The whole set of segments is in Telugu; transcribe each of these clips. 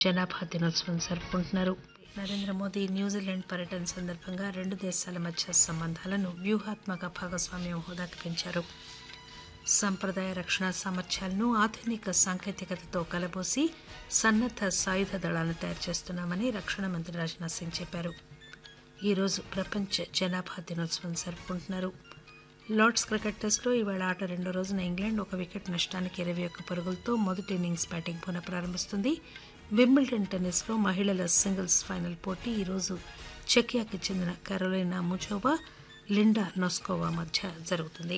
జనాభా దినోత్సవం జరుపుకుంటున్నారు నరేంద్ర మోదీ న్యూజిలాండ్ పర్యటన సందర్భంగా రెండు దేశాల మధ్య సంబంధాలను వ్యూహాత్మక భాగస్వామ్యం హోదాకి పెంచారు సంప్రదాయ రక్షణ సామర్థ్యాలను ఆధునిక సాంకేతికతతో కలబోసి సన్నద్ద సాయుధ దళాలను తయారు చేస్తున్నామని రక్షణ మంత్రి రాజ్నాథ్ సింగ్ చెప్పారు ఈరోజు ప్రపంచ జనాభా దినోత్సవం జరుపుకుంటున్నారు లార్డ్స్ క్రికెట్ టెస్టులో ఇవాళ ఆట రెండో రోజున ఇంగ్లాండ్ ఒక వికెట్ నష్టానికి ఇరవై ఒక్క పరుగులతో మొదటి ఇన్నింగ్స్ బ్యాటింగ్ పునః ప్రారంభిస్తుంది వింబిల్డన్ టెన్నిస్లో మహిళల సింగిల్స్ ఫైనల్ పోటీ ఈరోజు చెకియాకి చెందిన కరోలినా ముజోవా లిండా నోస్కోవా మధ్య జరుగుతుంది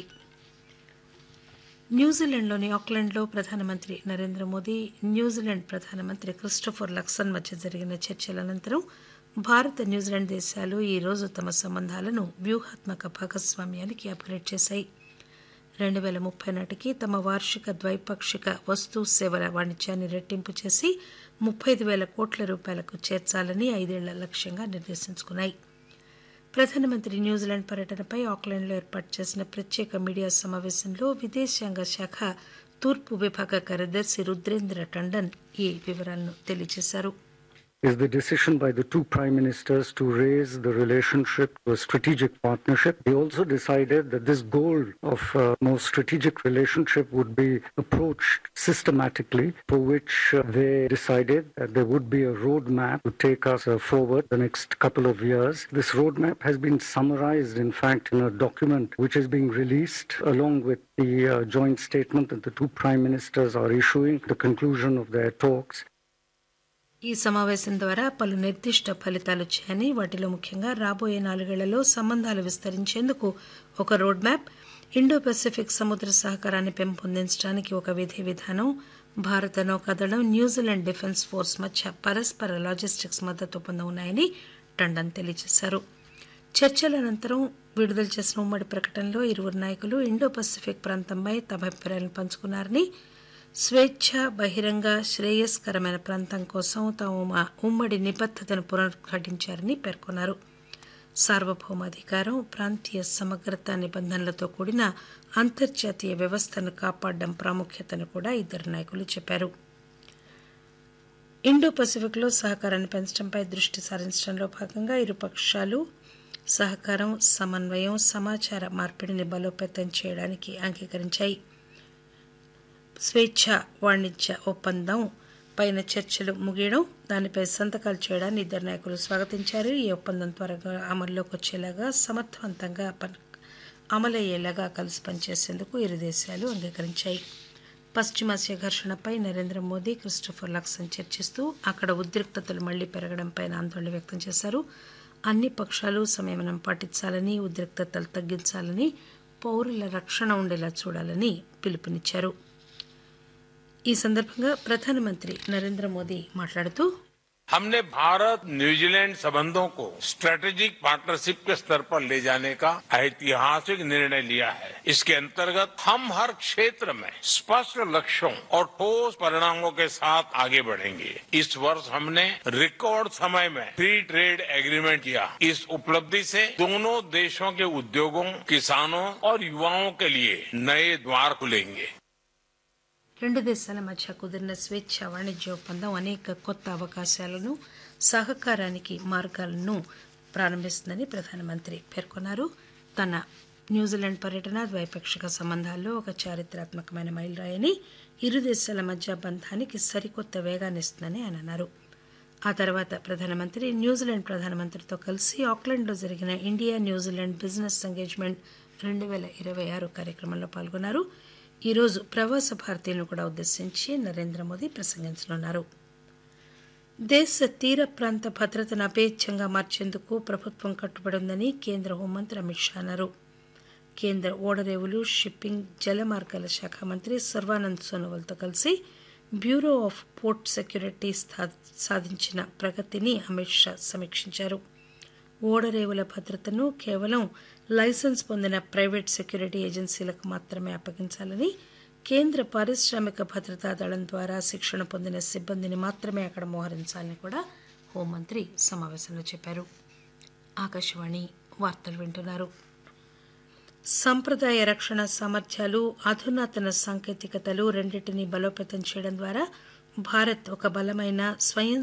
న్యూజిలాండ్లోని ఆక్లాండ్లో ప్రధానమంత్రి నరేంద్ర మోదీ న్యూజిలాండ్ ప్రధానమంత్రి క్రిస్టోఫర్ లక్సన్ మధ్య జరిగిన చర్చల అనంతరం భారత్ న్యూజిలాండ్ దేశాలు ఈ రోజు తమ సంబంధాలను వ్యూహాత్మక భాగస్వామ్యానికి అప్గ్రేడ్ చేశాయి రెండు పేల ముప్పై నాటికి తమ వార్షిక ద్వైపాక్షిక వస్తు సేవల వాణిజ్యాన్ని రెట్టింపు చేసి ముప్పై ఐదు వేల కోట్ల రూపాయలకు చేర్చాలని ఐదేళ్ల లక్ష్యంగా నిర్దేశించుకున్నాయి ప్రధానమంత్రి న్యూజిలాండ్ పర్యటనపై ఆక్లాండ్లో ఏర్పాటు చేసిన ప్రత్యేక మీడియా సమావేశంలో విదేశాంగ శాఖ తూర్పు విభాగ కార్యదర్శి రుద్రేంద్ర టండన్ ఈ వివరాలను తెలియజేశారు is the decision by the two prime ministers to raise the relationship to a strategic partnership. They also decided that this goal of a more strategic relationship would be approached systematically, for which uh, they decided that there would be a roadmap to take us uh, forward the next couple of years. This roadmap has been summarized, in fact, in a document which is being released along with the uh, joint statement that the two prime ministers are issuing at the conclusion of their talks. ఈ సమావేశం ద్వారా పలు నిర్దిష్ట ఫలితాలు వచ్చాయని వాటిలో ముఖ్యంగా రాబోయే నాలుగేళ్లలో సంబంధాలు విస్తరించేందుకు ఒక రోడ్ మ్యాప్ ఇండో పెసిఫిక్ సముద్ర సహకారాన్ని పెంపొందించడానికి ఒక విధి విధానం భారత నౌకాదళం న్యూజిలాండ్ డిఫెన్స్ ఫోర్స్ మధ్య పరస్పర లాజిస్టిక్స్ మద్దతు ఒప్పందం ఉన్నాయని టండన్ తెలియజేశారు చర్చల అనంతరం విడుదల చేసిన ఉమ్మడి ప్రకటనలో ఇరువురు నాయకులు ఇండో పసిఫిక్ ప్రాంతంపై తమ అభిప్రాయాలను పంచుకున్నారని స్వేచ్ఛ బహిరంగ శ్రేయస్కరమైన ప్రాంతం కోసం తాము మా ఉమ్మడి నిబద్దతను పునరుద్ఘాటించారని పేర్కొన్నారు సార్వభౌమాధికారం ప్రాంతీయ సమగ్రత నిబంధనలతో కూడిన అంతర్జాతీయ వ్యవస్థను కాపాడడం ప్రాముఖ్యతను కూడా ఇద్దరు నాయకులు చెప్పారు ఇండో పసిఫిక్లో సహకారాన్ని పెంచడంపై దృష్టి సారించడంలో భాగంగా ఇరు పక్షాలు సహకారం సమన్వయం సమాచార మార్పిడిని బలోపేతం చేయడానికి అంగీకరించాయి స్వేచ్ఛ వాణిజ్య ఒప్పందం పైన చర్చలు ముగియడం దానిపై సంతకాలు చేయడాన్ని ఇద్దరు నాయకులు స్వాగతించారు ఈ ఒప్పందం త్వరగా అమల్లోకి వచ్చేలాగా సమర్థవంతంగా పన్- అమలయ్యేలాగా కలిసి పనిచేసేందుకు ఇరు దేశాలు అంగీకరించాయి పశ్చిమాసియా ఘర్షణపై నరేంద్ర మోదీ క్రిస్టోఫర్ లక్సన్ చర్చిస్తూ అక్కడ ఉద్రిక్తతలు మళ్లీ పెరగడంపై ఆందోళన వ్యక్తం చేశారు అన్ని పక్షాలు సంయమనం పాటించాలని ఉద్రిక్తతలు తగ్గించాలని పౌరుల రక్షణ ఉండేలా చూడాలని పిలుపునిచ్చారు ఈ సందర్భంగా ప్రధానమంత్రి నరేంద్ర మోదీ మాట్లాడుతూ हमने भारत न्यूजीलैंड संबंधों को स्ट्रेटेजिक पार्टनरशिप के स्तर पर ले जाने का ऐतिहासिक निर्णय लिया है इसके अंतर्गत हम हर क्षेत्र में स्पष्ट लक्ष्यों और ठोस परिणामों के साथ आगे बढ़ेंगे इस वर्ष हमने रिकॉर्ड समय में फ्री ट्रेड एग्रीमेंट किया इस उपलब्धि से दोनों देशों के उद्योगों किसानों और युवाओं के लिए नए द्वार खुलेंगे రెండు దేశాల మధ్య కుదిరిన స్వేచ్ఛ వాణిజ్య ఒప్పందం అనేక కొత్త అవకాశాలను సహకారానికి మార్గాలను ప్రారంభిస్తుందని ప్రధానమంత్రి పేర్కొన్నారు తన న్యూజిలాండ్ పర్యటన ద్వైపాక్షిక సంబంధాల్లో ఒక చారిత్రాత్మకమైన మైలురాయని ఇరు దేశాల మధ్య బంధానికి సరికొత్త వేగాన్నిస్తుందని ఆయన అన్నారు ఆ తర్వాత ప్రధానమంత్రి న్యూజిలాండ్ ప్రధానమంత్రితో కలిసి ఆక్లాండ్లో జరిగిన ఇండియా న్యూజిలాండ్ బిజినెస్ ఎంగేజ్మెంట్ రెండు వేల ఇరవై ఆరు కార్యక్రమంలో పాల్గొన్నారు ఈరోజు ప్రవాస భారతీయులను కూడా ఉద్దేశించి నరేంద్ర మోదీ ప్రసంగించనున్నారు దేశ తీర ప్రాంత భద్రతను అపేచ్ఛంగా మార్చేందుకు ప్రభుత్వం కట్టుబడి ఉందని కేంద్ర హోంమంత్రి అమిత్ షా అన్నారు కేంద్ర ఓడరేవులు షిప్పింగ్ జలమార్గాల శాఖ మంత్రి సర్వానంద్ సోనోవాల్తో కలిసి బ్యూరో ఆఫ్ పోర్ట్ సెక్యూరిటీ స్థా- సాధించిన ప్రగతిని అమిత్ షా సమీక్షించారు ఓడరేవుల భద్రతను కేవలం లైసెన్స్ పొందిన ప్రైవేట్ సెక్యూరిటీ ఏజెన్సీలకు మాత్రమే అప్పగించాలని కేంద్ర పారిశ్రామిక భద్రతా దళం ద్వారా శిక్షణ పొందిన సిబ్బందిని మాత్రమే అక్కడ మోహరించాలని కూడా హోంమంత్రి సమావేశంలో చెప్పారు ఆకాశవాణి వార్తలు వింటున్నారు సంప్రదాయ రక్షణ సామర్థ్యాలు అధునాతన సాంకేతికతలు రెండింటినీ బలోపేతం చేయడం ద్వారా భారత్ ఒక బలమైన స్వయం